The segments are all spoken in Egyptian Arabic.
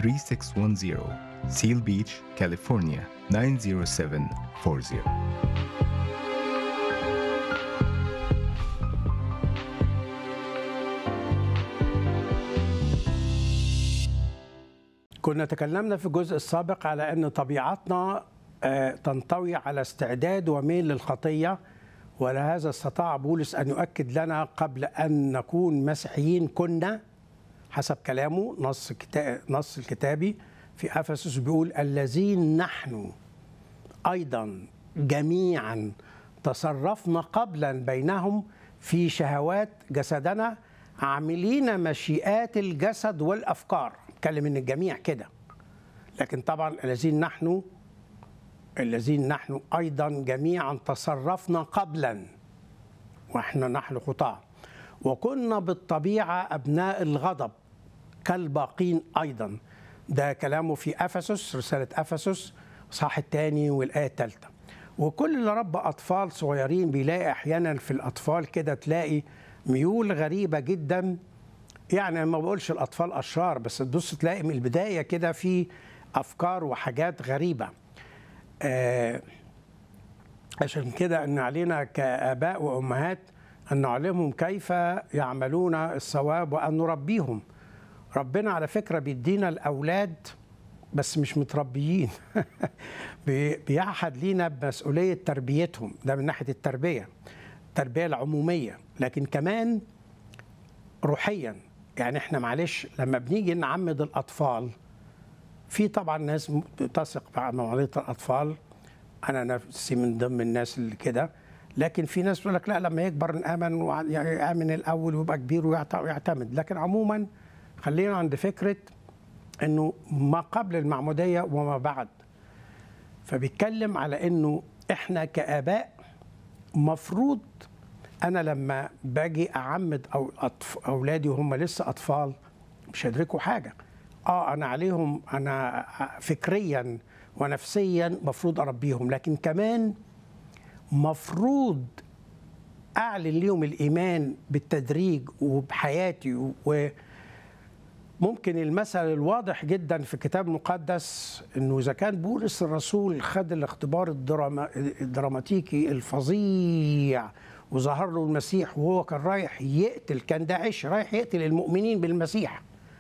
3610 Seal Beach, California 90740. كنا تكلمنا في الجزء السابق على أن طبيعتنا آه، تنطوي على استعداد وميل للخطية ولهذا استطاع بولس أن يؤكد لنا قبل أن نكون مسيحيين كنا حسب كلامه نص كتاب نص الكتابي في أفسس بيقول الذين نحن أيضا جميعا تصرفنا قبلا بينهم في شهوات جسدنا عاملين مشيئات الجسد والأفكار اتكلم ان الجميع كده لكن طبعا الذين نحن الذين نحن ايضا جميعا تصرفنا قبلا واحنا نحن خطاه وكنا بالطبيعه ابناء الغضب كالباقين ايضا ده كلامه في افسس رساله افسس صح الثاني والايه الثالثه وكل اللي رب اطفال صغيرين بيلاقي احيانا في الاطفال كده تلاقي ميول غريبه جدا يعني ما بقولش الاطفال اشرار بس تبص تلاقي من البدايه كده في افكار وحاجات غريبه آه عشان كده ان علينا كاباء وامهات ان نعلمهم كيف يعملون الصواب وان نربيهم ربنا على فكره بيدينا الاولاد بس مش متربيين بي- بيعهد لينا بمسؤوليه تربيتهم ده من ناحيه التربيه التربيه العموميه لكن كمان روحيا يعني احنا معلش لما بنيجي نعمد الاطفال في طبعا ناس تثق بمواعيد الاطفال انا نفسي من ضمن الناس اللي كده لكن في ناس تقول لك لا لما يكبر نامن وع- يعني يامن الاول ويبقى كبير ويعت- ويعتمد لكن عموما خلينا عند فكره انه ما قبل المعموديه وما بعد فبيتكلم على انه احنا كاباء مفروض انا لما باجي اعمد او أطف اولادي وهم لسه اطفال مش هيدركوا حاجه اه انا عليهم انا فكريا ونفسيا مفروض اربيهم لكن كمان مفروض اعلن ليهم الايمان بالتدريج وبحياتي وممكن المثل الواضح جدا في الكتاب المقدس انه اذا كان بولس الرسول خد الاختبار الدراما الدراماتيكي الفظيع وظهر له المسيح وهو كان رايح يقتل كان داعش رايح يقتل المؤمنين بالمسيح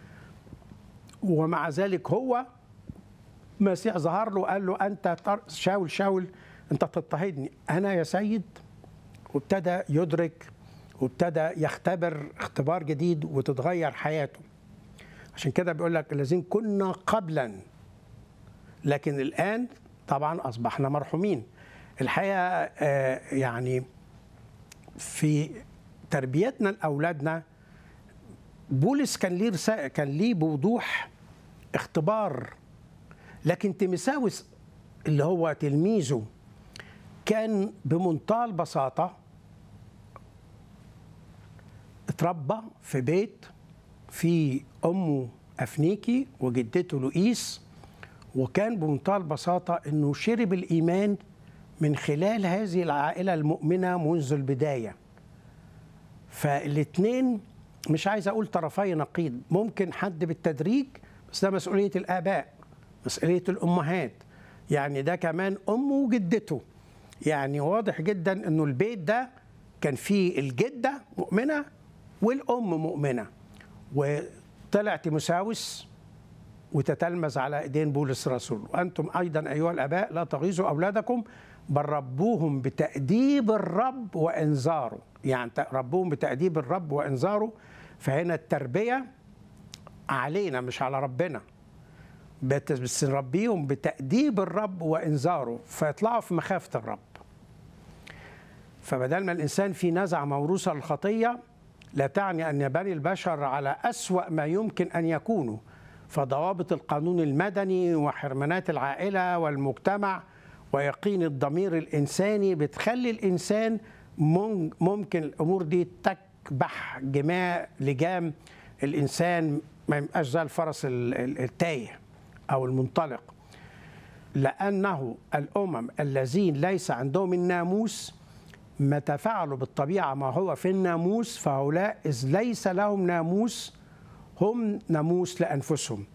ومع ذلك هو المسيح ظهر له قال له انت تر- شاول شاول انت تضطهدني انا يا سيد وابتدى يدرك وابتدى يختبر اختبار جديد وتتغير حياته عشان كده بيقول لك الذين كنا قبلا لكن الان طبعا اصبحنا مرحومين الحقيقه آه، يعني في تربيتنا لاولادنا بولس كان ليه رسالة كان ليه بوضوح اختبار لكن تيمساوس اللي هو تلميذه كان بمنتهى البساطة اتربى في بيت في أمه أفنيكي وجدته لؤيس وكان بمنتهى البساطة أنه شرب الإيمان من خلال هذه العائلة المؤمنة منذ البداية فالاثنين مش عايز أقول طرفي نقيض ممكن حد بالتدريج بس ده مسؤولية الآباء مسؤولية الأمهات يعني ده كمان أمه وجدته يعني واضح جدا أنه البيت ده كان فيه الجدة مؤمنة والأم مؤمنة وطلع تيموساوس وتتلمذ على ايدين بولس الرسول وانتم ايضا ايها الاباء لا تغيظوا اولادكم بل ربوهم بتاديب الرب وانذاره يعني ربوهم بتاديب الرب وانذاره فهنا التربيه علينا مش على ربنا بت- بس نربيهم بتاديب الرب وانذاره فيطلعوا في مخافه الرب فبدل ما الانسان في نزعه موروثه للخطيه لا تعني ان بني البشر على اسوا ما يمكن ان يكونوا فضوابط القانون المدني وحرمانات العائله والمجتمع ويقين الضمير الانساني بتخلي الانسان مم- ممكن الامور دي تكبح جماع لجام الانسان ما يبقاش زي الفرس ال- ال- التايه او المنطلق لأنه الأمم الذين ليس عندهم الناموس متى فعلوا بالطبيعة ما هو في الناموس فهؤلاء إذ ليس لهم ناموس هم ناموس لأنفسهم